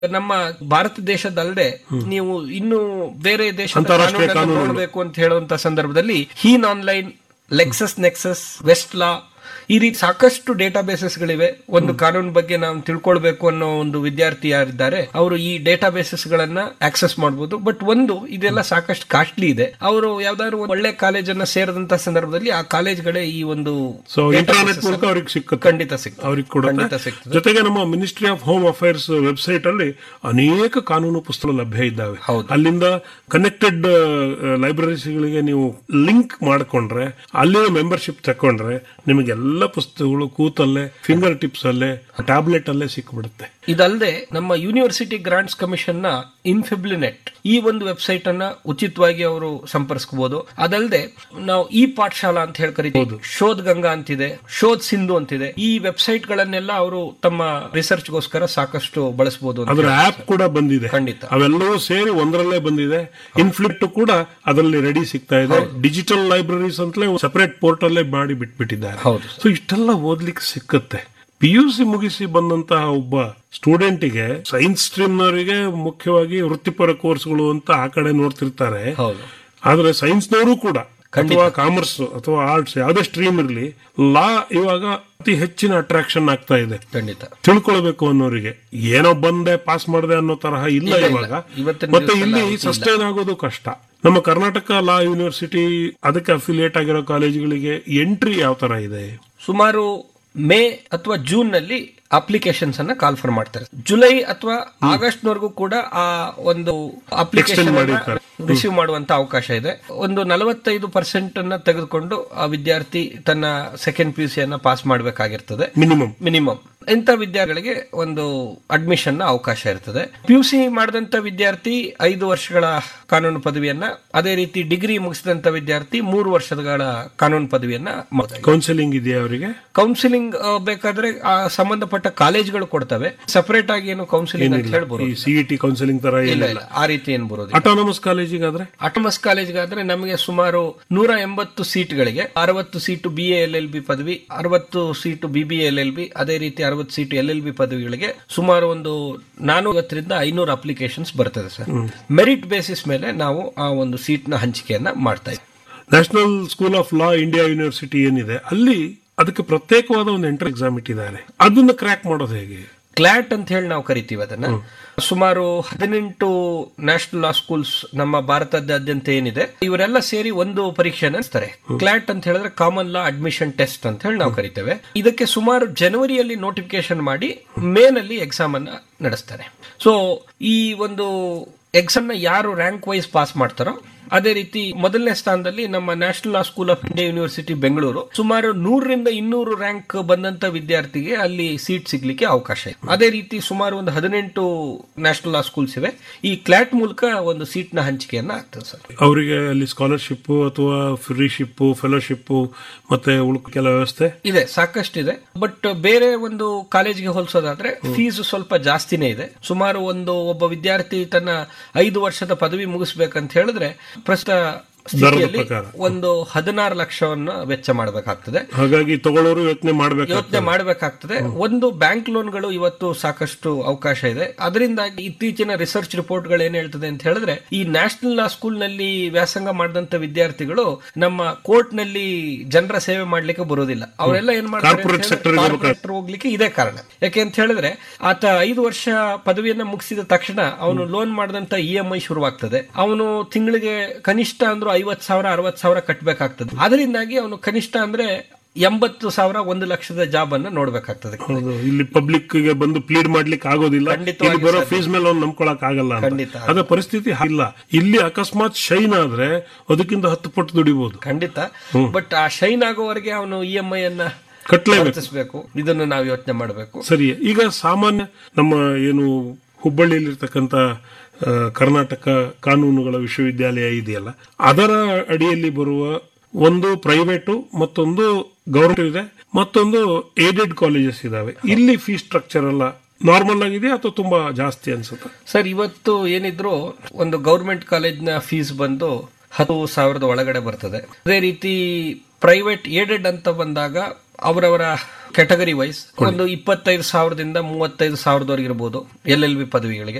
ನಮ್ಮ ಭಾರತ ದೇಶದಲ್ಲದೆ ನೀವು ಇನ್ನು ಬೇರೆ ದೇಶದ ಅಂತಾರಾಷ್ಟ್ರೀಯ ಕಾನೂನನ್ನ ಕಾನೂನುಗಳು. ನೋಡಬೇಕು ಅಂತ ಹೇಳುವಂತ ಸಂದರ್ಭದಲ್ಲಿ Hein online Lexis Nexis Westlaw ಈ ರೀತಿ ಸಾಕಷ್ಟು ಡೇಟಾ ಗಳಿವೆ ಒಂದು ಕಾನೂನು ಬಗ್ಗೆ ನಾವು ತಿಳ್ಕೊಳ್ಬೇಕು ಅನ್ನೋ ಒಂದು ವಿದ್ಯಾರ್ಥಿ ಯಾರಿದ್ದಾರೆ ಅವರು ಈ ಡೇಟಾ ಬೇಸಸ್ ಗಳನ್ನ ಆಕ್ಸೆಸ್ ಮಾಡಬಹುದು ಬಟ್ ಒಂದು ಇದೆಲ್ಲ ಸಾಕಷ್ಟು ಕಾಸ್ಟ್ಲಿ ಇದೆ ಅವರು ಯಾವ್ದಾದ್ರು ಒಂದು ಒಳ್ಳೆ ಕಾಲೇಜನ್ನ ಸೇರಿದಂತ ಸಂದರ್ಭದಲ್ಲಿ ಆ ಕಾಲೇಜ್ಗಳೇ ಈ ಒಂದು ಸೊ databases ಇಂಟರ್ನೆಟ್ ಮೂಲಕ ಅನ್ನ ಅವ್ರಿಗೆ ಸಿಕ್ಕುತ್ತೆ ಖಂಡಿತ ಸಿಗ್ತದೆ ಅವ್ರಿಗೆ ಖಂಡಿತ ಕೊಡುತ್ತೆ ಸಿಗ್ತದೆ ಜೊತೆಗೆ ನಮ್ಮ ministry of home affairs website ಅಲ್ಲಿ ಅನೇಕ ಕಾನೂನು ಪುಸ್ತಕ ಲಭ್ಯ ಇದ್ದಾವೆ ಹೌದು. ಅಲ್ಲಿಂದ ಕನೆಕ್ಟೆಡ್ ಲೈಬ್ರರೀಸ್ಗಳಿಗೆ ನೀವು ಲಿಂಕ್ ಮಾಡ್ಕೊಂಡ್ರೆ ಅಲ್ಲಿನ ಮೆಂಬರ್ಶಿಪ್ ತಕೊಂಡ್ರೆ ನಿಮಗೆಲ್ಲ ಪುಸ್ತಕಗಳು ಕೂತಲ್ಲೇ ಫಿಂಗರ್ ಟಿಪ್ಸ್ ಅಲ್ಲೇ ಟ್ಯಾಬ್ಲೆಟ್ ಅಲ್ಲೇ ಸಿಕ್ಬಿಡುತ್ತೆ ಇದಲ್ಲದೆ ನಮ್ಮ ಯೂನಿವರ್ಸಿಟಿ ಗ್ರಾಂಟ್ಸ್ ಕಮಿಷನ್ ನ ಇನ್ಫಿಬ್ಲಿನೆಟ್ ಈ ಒಂದು ವೆಬ್ಸೈಟ್ ಅನ್ನ ಉಚಿತವಾಗಿ ಅವರು ಸಂಪರ್ಸ್ಕೋಬಹುದು ಅದಲ್ಲದೆ ನಾವು ಈ ಪಾಠಶಾಲಾ ಅಂತ ಹೇಳಿ ಕರಿತೀವಿ ಶೋಧ್ ಗಂಗಾ ಅಂತಿದೆ ಶೋಧ್ ಸಿಂಧು ಅಂತಿದೆ ಈ ವೆಬ್ಸೈಟ್ ಗಳನ್ನೆಲ್ಲ ಅವರು ತಮ್ಮ ರಿಸರ್ಚ್ ಗೋಸ್ಕರ ಸಾಕಷ್ಟು ಬಳಸಬಹುದು ಅದರ ಆಪ್ ಕೂಡ ಬಂದಿದೆ ಖಂಡಿತ. ಅವೆಲ್ಲವೂ ಸೇರಿ ಒಂದರಲ್ಲೇ ಬಂದಿದೆ ಇನ್ಫ್ಲಿಕ್ಟ್ ಕೂಡ ಅದರಲ್ಲಿ ರೆಡಿ ಸಿಗ್ತಾ ಇದೆ ಡಿಜಿಟಲ್ ಲೈಬ್ರರೀಸ್ ಅಂತಲೇ ಸಪರೇಟ್ ಪೋರ್ಟಲ್ಲೇ ಮಾಡಿ ಬಿಟ್ಬಿಟ್ಟಿದ್ದಾರೆ ಹೌದು ಸೊ ಇಷ್ಟೆಲ್ಲ ಓದ್ಲಿಕ್ಕೆ ಸಿಕ್ಕತ್ತೆ ಪಿ ಯು ಸಿ ಮುಗಿಸಿ ಬಂದಂತಹ ಒಬ್ಬ ಸ್ಟೂಡೆಂಟಿಗೆ ಸೈನ್ಸ್ ಸ್ಟ್ರೀಮ್ನವರಿಗೆ ಮುಖ್ಯವಾಗಿ ವೃತ್ತಿಪರ ಕೋರ್ಸ್ಗಳು ಅಂತ ಆ ಕಡೆ ನೋಡ್ತಿರ್ತಾರೆ ಹೌದು ಆದ್ರೆ ಸೈನ್ಸ್ನವರು ಕೂಡ ಖಂಡಿತ. ಅಥವಾ ಕಾಮರ್ಸ್ ಅಥವಾ ಆರ್ಟ್ಸ್ ಯಾವುದೇ ಸ್ಟ್ರೀಮ್ ಇರಲಿ ಲಾ ಇವಾಗ ಅತಿ ಹೆಚ್ಚಿನ ಅಟ್ರಾಕ್ಷನ್ ಆಗ್ತಾ ಇದೆ ಖಂಡಿತ ತಿಳ್ಕೊಳ್ಬೇಕು ಅನ್ನೋರಿಗೆ ಏನೋ ಬಂದೆ ಪಾಸ್ ಮಾಡಿದೆ ಅನ್ನೋ ತರಹ ಇಲ್ಲ ಇಲ್ಲ, ಇಲ್ಲ. ಇವಾಗ ಇವತ್ತಿನ ಮತ್ತೆ ದಿವಸ ಇಲ್ಲಿ ಎಲ್ಲ ಇಲ್ಲ. ಸಸ್ಟೈನ್ ಆಗೋದು ಕಷ್ಟ ನಮ್ಮ ಕರ್ನಾಟಕ ಲಾ ಯೂನಿವರ್ಸಿಟಿ ಅದಕ್ಕೆ ಅಫಿಲಿಯೇಟ್ ಆಗಿರೋ ಕಾಲೇಜುಗಳಿಗೆ ಎಂಟ್ರಿ ಯಾವ ತರ ಇದೆ ಸುಮಾರು ಮೇ ಅಥವಾ ಜೂನ್ ನಲ್ಲಿ ಅಪ್ಲಿಕೇಶನ್ಸ್ ಅನ್ನ ಕಾಲ್ಫರ್ ಮಾಡ್ತಾರೆ ಜುಲೈ ಅಥವಾ ಆಗಸ್ಟ್ ವರೆಗೂ ಕೂಡ ಆ ಒಂದು ಅಪ್ಲಿಕೇಶನ್ Extend ಮಾಡಿರ್ತಾರೆ. ರಿಸೀವ್ ಮಾಡುವಂತ ಅವಕಾಶ ಇದೆ ಒಂದು ನಲವತ್ತೈದು ಪರ್ಸೆಂಟ್ ಅನ್ನ ತೆಗೆದುಕೊಂಡು ಆ ವಿದ್ಯಾರ್ಥಿ ತನ್ನ ಸೆಕೆಂಡ್ ಪಿ ಯು ಸಿ ಅನ್ನ ಪಾಸ್ ಮಾಡಬೇಕಾಗಿರ್ತದೆ ಮಿನಿಮಮ್ ಮಿನಿಮಮ್ ಇಂಥ ವಿದ್ಯಾರ್ಥಿಗಳಿಗೆ ಒಂದು ಅಡ್ಮಿಷನ್ ನ ಅವಕಾಶ ಇರ್ತದೆ ಪಿ ಯು ಸಿ ಮಾಡಿದಂತ ವಿದ್ಯಾರ್ಥಿ ಐದು ವರ್ಷಗಳ ಕಾನೂನು ಪದವಿಯನ್ನ ಅದೇ ರೀತಿ ಡಿಗ್ರಿ ಮುಗಿಸಿದಂತ ವಿದ್ಯಾರ್ಥಿ ಮೂರು ವರ್ಷಗಳ ಕಾನೂನು ಪದವಿಯನ್ನ ಮಾಡ್ತಾರೆ. ಕೌನ್ಸಿಲಿಂಗ್ ಇದೆಯಾ ಅವರಿಗೆ ಕೌನ್ಸಿಲಿಂಗ್ ಆ, ಬೇಕಾದ್ರೆ ಆ ಸಂಬಂಧಪಟ್ಟ ಕಾಲೇಜ್ಗಳು ಕೊಡ್ತವೆ ಸಪರೇಟ್ ಆಗಿ ಏನು ಕೌನ್ಸಿಲಿಂಗ್ ಅಂತ ಈ ಹೇಳ್ಬೋದು ಸಿಇಟಿ ಕೌನ್ಸಿಲಿಂಗ್ ತರ ಇಲ್ಲ ಏನಿಲ್ಲ ಇಲ್ಲ ಆ ರೀತಿ ಏನ್ ಬರೋದಿಲ್ಲ ಅಟಾನಮಸ್ ಕಾಲೇಜಿಗಾದ್ರೆ ಅಟಮಸ್ ಕಾಲೇಜ್ಗಾದ್ರೆ ನಮಗೆ ಸುಮಾರು ನೂರ ಎಂಬತ್ತು ಸೀಟ್ಗಳಿಗೆ ಅರವತ್ತು seat B L L B ಪದವಿ ಅರವತ್ತು seat B B L L B ಅದೇ ರೀತಿ ಅರವತ್ತು ಸೀಟು ಎಲ್ ಎಲ್ ಬಿ ಪದವಿಗಳಿಗೆ ಸುಮಾರು ಒಂದು ನಾನೂರತ್ತರಿಂದ ಐನೂರು ಅಪ್ಲಿಕೇಶನ್ಸ್ ಬರ್ತದೆ ಸರ್ ಮೆರಿಟ್ ಬೇಸಿಸ್ ಮೇಲೆ ನಾವು ಆ ಒಂದು ಸೀಟ್ನ ಹಂಚಿಕೆಯನ್ನ ಮಾಡ್ತಾ ಇದ್ದೀವಿ national school of law India university ಏನಿದೆ ಅಲ್ಲಿ ಅದಕ್ಕೆ ಪ್ರತ್ಯೇಕವಾದ ಒಂದು ಎಂಟ್ರಿ ಎಕ್ಸಾಮ್ ಇಟ್ಟಿದ್ದಾರೆ ಅದನ್ನ ಕ್ರ್ಯಾಕ್ ಮಾಡೋದು ಹೇಗೆ ಕ್ಲಾಟ್ ಅಂತ ಹೇಳಿ ನಾವು ಕರಿತೀವಿ ಅದನ್ನ ಸುಮಾರು ಹದಿನೆಂಟು ನ್ಯಾಷನಲ್ ಲಾ ಸ್ಕೂಲ್ಸ್ ನಮ್ಮ ಭಾರತದಾದ್ಯಂತ ಏನಿದೆ ಇವರೆಲ್ಲ ಸೇರಿ ಒಂದು ಪರೀಕ್ಷೆ ನಡೆಸ್ತಾರೆ ಕ್ಲಾಟ್ ಅಂತ ಹೇಳಿದ್ರೆ ಕಾಮನ್ ಲಾ ಅಡ್ಮಿಷನ್ ಟೆಸ್ಟ್ ಅಂತ ಹೇಳಿ ನಾವು ಕರಿತೇವೆ ಇದಕ್ಕೆ ಸುಮಾರು ಜನವರಿಯಲ್ಲಿ ನೋಟಿಫಿಕೇಶನ್ ಮಾಡಿ ಮೇನಲ್ಲಿ ಎಕ್ಸಾಮ್ ಅನ್ನ ನಡೆಸ್ತಾರೆ ಸೊ ಈ ಒಂದು ಎಕ್ಸಾಮ್ ನ ಯಾರು ರ್ಯಾಂಕ್ ವೈಸ್ ಪಾಸ್ ಮಾಡ್ತಾರೋ ಅದೇ ರೀತಿ ಮೊದಲನೇ ಸ್ಥಾನದಲ್ಲಿ ನಮ್ಮ national law school of India university Bengaluru ಸುಮಾರು ನೂರರಿಂದ ಇನ್ನೂರು ರ್ಯಾಂಕ್ ಬಂದಂತ ವಿದ್ಯಾರ್ಥಿಗೆ ಅಲ್ಲಿ ಸೀಟ್ ಸಿಗ್ಲಿಕ್ಕೆ ಅವಕಾಶ ಇದೆ ಅದೇ ರೀತಿ ಸುಮಾರು ಒಂದು ಹದಿನೆಂಟು ನ್ಯಾಷನಲ್ ಲಾ ಸ್ಕೂಲ್ಸ್ ಇವೆ ಈ ಕ್ಲಾಟ್ ಮೂಲಕ ಒಂದು ಸೀಟ್ ನ ಹಂಚಿಕೆಯನ್ನ ಆಗ್ತದೆ ಸರ್ ಅವರಿಗೆ ಅಲ್ಲಿ ಸ್ಕಾಲರ್ಶಿಪ್ ಅಥವಾ ಫ್ರೀಶಿಪ್ ಫೆಲೋಶಿಪ್ ಮತ್ತೆ ಉಳ್ಕ ಕೆಲ ವ್ಯವಸ್ಥೆ ಇದೆ ಸಾಕಷ್ಟಿದೆ ಬಟ್ ಬೇರೆ ಒಂದು ಕಾಲೇಜ್ಗೆ ಹೋಲಿಸೋದಾದ್ರೆ ಫೀಸ್ ಸ್ವಲ್ಪ ಜಾಸ್ತಿನೇ ಇದೆ ಸುಮಾರು ಒಂದು ಒಬ್ಬ ವಿದ್ಯಾರ್ಥಿ ತನ್ನ ಐದು ವರ್ಷದ ಪದವಿ ಮುಗಿಸ್ಬೇಕಂತ ಹೇಳಿದ್ರೆ ಪ್ರಸ್ತುತ ಸ್ಥಿತಿಯಲ್ಲಿ ಪ್ರಕಾರ. ಒಂದು ಹದಿನಾರು ಲಕ್ಷವನ್ನು ವೆಚ್ಚ ಮಾಡಬೇಕಾಗ್ತದೆ ಹಾಗಾಗಿ ತಗೊಳ್ಳೋರು ಯೋಚನೆ ಮಾಡ್ಬೇಕು ಯೋಚನೆ ಮಾಡಬೇಕಾಗ್ತದೆ ಒಂದು ಬ್ಯಾಂಕ್ ಲೋನ್ಗಳು ಇವತ್ತು ಸಾಕಷ್ಟು ಅವಕಾಶ ಇದೆ ಅದರಿಂದಾಗಿ ಇತ್ತೀಚಿನ ರಿಸರ್ಚ್ ರಿಪೋರ್ಟ್ ಗಳು ಏನ್ ಹೇಳ್ತದೆ ಅಂತ ಹೇಳಿದ್ರೆ ಈ ನ್ಯಾಷನಲ್ ಲಾ ಸ್ಕೂಲ್ ನಲ್ಲಿ ವ್ಯಾಸಂಗ ಮಾಡಿದಂತ ವಿದ್ಯಾರ್ಥಿಗಳು ನಮ್ಮ ಕೋರ್ಟ್ ನಲ್ಲಿ ಜನರ ಸೇವೆ ಮಾಡ್ಲಿಕ್ಕೆ ಬರೋದಿಲ್ಲ ಅವರೆಲ್ಲ ಏನ್ Corporate sector ಗೆ ಮಾಡ್ತಾರೆ ಕಾರ್ಪೊರೇಟ್ ಹೋಗ್ಲಿಕ್ಕೆ ಇದೇ ಕಾರಣ ಯಾಕೆ ಅಂತ ಹೇಳಿದ್ರೆ ಆತ ಐದು ವರ್ಷ ಪದವಿಯನ್ನ ಮುಗಿಸಿದ ತಕ್ಷಣ ಅವನು ಲೋನ್ ಮಾಡಿದಂತ ಇ ಎಂ ಐ ಶುರುವಾಗ್ತದೆ ಅವನು ತಿಂಗಳಿಗೆ ಕನಿಷ್ಠ ಅಂದ್ರೂ ಐವತ್ ಸಾವಿರ ಅರವತ್ ಸಾವಿರ ಕಟ್ಟಬೇಕಾಗ್ತದೆ ಅದರಿಂದಾಗಿ ಅವನು ಕನಿಷ್ಠ ಅಂದ್ರೆ ಎಂಬತ್ತು ಸಾವಿರ ಒಂದು ಲಕ್ಷದ ಜಾಬ್ ಅನ್ನ ನೋಡ್ಬೇಕಾಗ್ತದೆ ಹೌದು ಇಲ್ಲಿ ಪಬ್ಲಿಕ್ ಗೆ ಬಂದು ಪ್ಲೀಡ್ ಮಾಡ್ಲಿಕ್ಕೆ ಆಗೋದಿಲ್ಲ ಖಂಡಿತವಾಗಿ ಇಲ್ಲಿ ಬರೋ ಸಾಧ್ಯ. ಫೀಸ್ ಮೇಲೆ ಅವ್ನು ನಂಬ್ಕೊಳಕ್ ಆಗಲ್ಲ ಅಂತ. ಖಂಡಿತ. ಅದ ಪರಿಸ್ಥಿತಿ ಇಲ್ಲ ಇಲ್ಲಿ ಅಕಸ್ಮಾತ್ ಶೈನ್ ಆದ್ರೆ ಅದಕ್ಕಿಂತ ಹತ್ತು ಪಟ್ಟು ದುಡಿಬಹುದು ಖಂಡಿತ ಬಟ್ ಆ ಶೈನ್ ಆಗೋವರೆಗೆ ಅವನು ಇ ಎಂ ಐ ಅನ್ನ ಕಟ್ಲೇಬೇಕು ವರ್ತಿಸಬೇಕು ಇದನ್ನು ನಾವು ಯೋಚನೆ ಮಾಡಬೇಕು ಸರಿ ಈಗ ಸಾಮಾನ್ಯ ನಮ್ಮ ಏನು ಹುಬ್ಬಳ್ಳಿಯಲ್ಲಿರ್ತಕ್ಕಂಥ ಆ, ಕರ್ನಾಟಕ ಕಾನೂನುಗಳ ವಿಶ್ವವಿದ್ಯಾಲಯ ಇದೆಯಲ್ಲ ಅದರ ಅಡಿಯಲ್ಲಿ ಬರುವ ಒಂದು ಪ್ರೈವೇಟು ಮತ್ತೊಂದು ಗೌರ್ಮೆಂಟ್ ಇದೆ ಮತ್ತೊಂದು ಏಡೆಡ್ ಕಾಲೇಜಸ್ ಇದಾವೆ ಇಲ್ಲಿ ಫೀ ಸ್ಟ್ರಕ್ಚರ್ ಎಲ್ಲ ನಾರ್ಮಲ್ ಆಗಿದೆಯಾ ಅಥವಾ ತುಂಬಾ ಜಾಸ್ತಿ ಅನ್ಸುತ್ತೆ ಸರ್ ಇವತ್ತು ಏನಿದ್ರು ಒಂದು ಗೌರ್ಮೆಂಟ್ ಕಾಲೇಜ್ನ ಫೀಸ್ ಬಂದು ಹತ್ತು ಸಾವಿರದ ಒಳಗಡೆ ಬರ್ತದೆ ಅದೇ ರೀತಿ ಪ್ರೈವೇಟ್ ಏಡೆಡ್ ಅಂತ ಬಂದಾಗ ಅವರವರ ಕ್ಯಾಟಗರಿ ವೈಸ್ ಒಂದು ಇಪ್ಪತ್ತೈದು ಸಾವಿರದಿಂದ ಮೂವತ್ತೈದು ಸಾವಿರದವರೆಗೆ ಇರ್ಬೋದು ಎಲ್ ಎಲ್ ಬಿ ಪದವಿಗಳಿಗೆ